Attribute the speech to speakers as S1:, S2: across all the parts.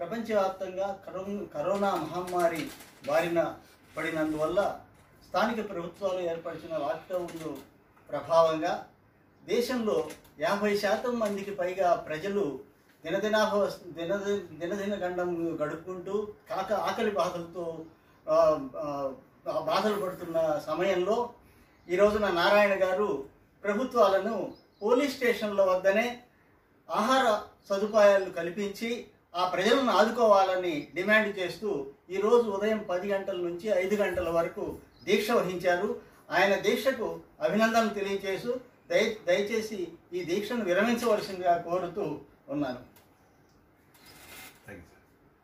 S1: ప్రపంచవ్యాప్తంగా corona corona మహమ్మారి బారిన పడినందువల్ల స్థానిక ప్రభుత్వాలు ఏర్పరిచిన లాక్డౌన్ ప్రభావంగా దేశంలో యాభై శాతం మందికి పైగా ప్రజలు దినదినాభ దిన దినదిన గండం గడుపుకుంటూ కాక ఆకలి బాధలతో ఆ, ఆ, ఆ బాధలు పడుతున్న సమయంలో ఈ రోజున నారాయణ గారు ప్రభుత్వాలను పోలీస్ స్టేషన్ల వద్దనే ఆహార సదుపాయాలు కల్పించి ఆ ప్రజలను ఆదుకోవాలని డిమాండ్ చేస్తూ ఈరోజు ఉదయం పది గంటల నుంచి ఐదు గంటల వరకు దీక్ష వహించారు ఆయన దీక్షకు అభినందనలు తెలియజేస్తూ దయ దయచేసి ఈ దీక్షను విరమించవలసిందిగా కోరుతూ ఉన్నాను
S2: థ్యాంక్ యూ సార్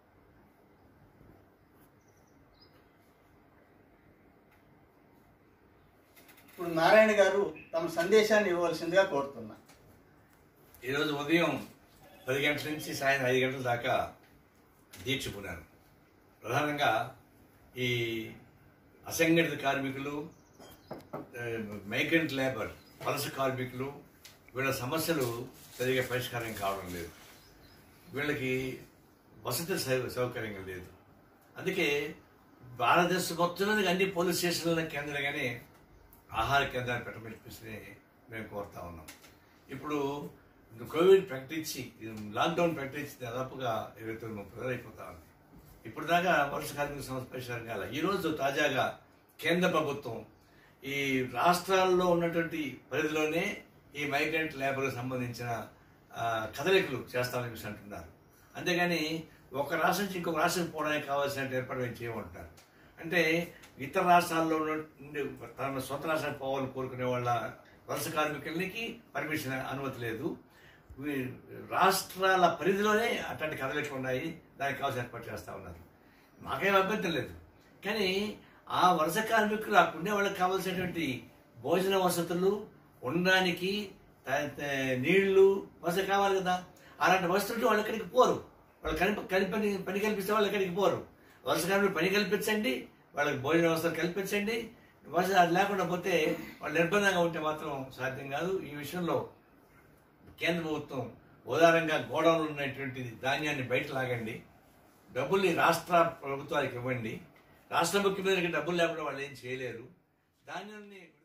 S1: ఇప్పుడు నారాయణ గారు తమ సందేశాన్ని ఇవ్వవలసిందిగా కోరుతున్నా
S2: ఈరోజు ఉదయం పది గంటల నుంచి సాయంత్రం ఐదు గంటల దాకా దీక్ష పూనారు ప్రధానంగా ఈ అసంఘటిత కార్మికులు మైగ్రెంట్ లేబర్ వలస కార్మికులు వీళ్ళ సమస్యలు సరిగా పరిష్కారం కావడం లేదు వీళ్ళకి వసతి సౌ- సౌకర్యంగా లేదు అందుకే భారతదేశం మొత్తం మీద అన్ని పోలీస్ స్టేషన్ల కేంద్రంగానే ఆహార కేంద్రాన్ని పెట్టమని చెప్పేసి మేము కోరుతా ఉన్నాం ఇప్పుడు కోవిడ్ ప్రకటించి లాక్డౌన్ ప్రకటించి దాదాపుగా ఇరవై తొమ్మిది ముప్పై రోజులు అయిపోతా ఉంది ఇప్పుడు దాకా వరుస కార్మిక సమస్య పరిష్కారం కాల ఈరోజు తాజాగా కేంద్ర ప్రభుత్వం ఈ రాష్ట్రాల్లో ఉన్నటువంటి పరిధిలోనే ఈ మైగ్రెంట్ లేబర్కి సంబంధించిన ఆ, కదలికలు చేస్తామని చెప్పేసి అంటున్నారు అంతేగాని ఒక రాష్ట్రం నుంచి ఇంకొక రాష్ట్రం పోవడానికి కావాల్సిన ఏర్పాటు మేము చేయమంటున్నారు అంటే ఇతర రాష్ట్రాల్లో నుండి తమ సొంత రాష్ట్రానికి పోవాలని కోరుకునే వాళ్ళ వలస కార్మికులకి పర్మిషన్ అనుమతి లేదు వీ- రాష్ట్రాల పరిధిలోనే అట్లాంటి కదలికలు ఉన్నాయి దానికి కావాల్సిన ఏర్పాటు చేస్తా ఉన్నారు మాకేం అభ్యంతరం లేదు కానీ ఆ వలస కార్మికులు అక్కడ ఉండే వాళ్ళకి కావాల్సినటువంటి భోజన వసతులు ఉండడానికి త- త- నీళ్లు వసతి కావాలి కదా అలాంటి వసతులు వాళ్ళు ఎక్కడికి పోరు వాళ్ళు కని కని పని పని కల్పిస్తే వాళ్ళు ఎక్కడికి పోరు వలస కార్మికులు పని కల్పించండి వాళ్ళకి భోజన వ్యవస్థలు కల్పించండి వలస అది లేకుండా పోతే వాళ్ళు నిర్బంధంగా ఉంటే మాత్రం సాధ్యం కాదు ఈ విషయంలో కేంద్ర ప్రభుత్వం ఉదారంగా గోడౌన్లో ఉన్నటువంటి ధాన్యాన్ని బయట లాగండి డబ్బుల్ని రాష్ట్ర ప్రభుత్వానికి ఇవ్వండి రాష్ట్ర ముఖ్యమంత్రికి డబ్బులు లేకుండా వాళ్ళు ఏం చేయలేరు ధాన్యాన్ని